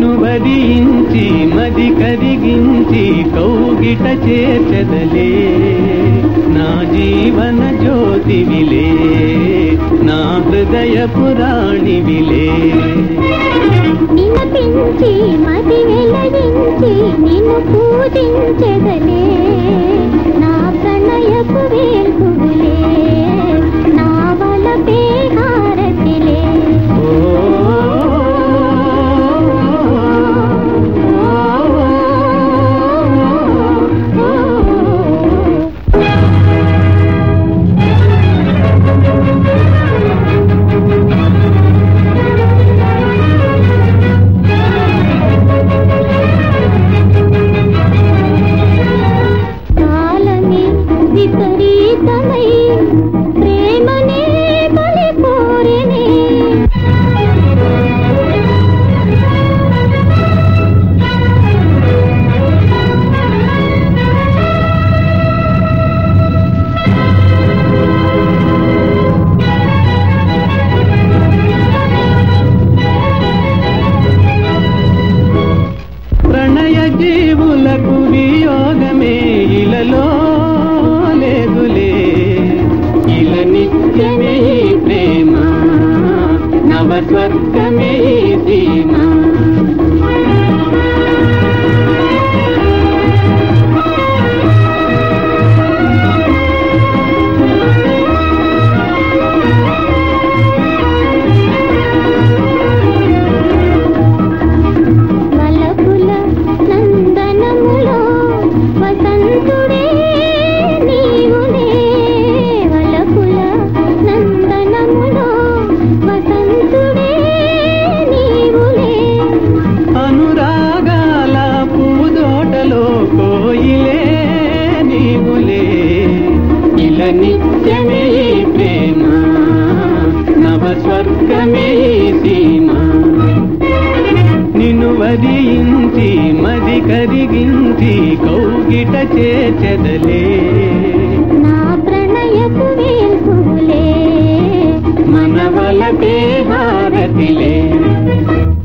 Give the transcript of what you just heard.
నిన్ను వరించి మది కరిగించి కౌగిట చేర్చదలే నా జీవన జ్యోతివిలే నా హృదయ పురాణివిలే వినపించి మది వెలగించి నిన్ను పూజించెదలే నా ప్రణయపు వేల్పులే నా వలపే హారతిలే కాలమే విపరీతమై ప్రేమనే బలి కోరినే ప్రణయ జీవులకు వియోగమే ఇలలో లేదులే ఇల నిత్యమే ఈ ప్రేమ నవ స్వర్గమే ఈ సీమ వలపుల నందనములో వసంతుడే నీవులే వలపుల నందనములో వసంతుడే నీవులే అనురాగాల పూదోటలో కోయిలే నీవులే ఇల నిత్యమే ఈ ప్రేమ నవ స్వర్గమే ఈ సీమ నిన్ను వరించి మది కరిగించి కౌగిట చేర్చదలే నా ప్రణయపు వేల్పులే మనవల హారతిలే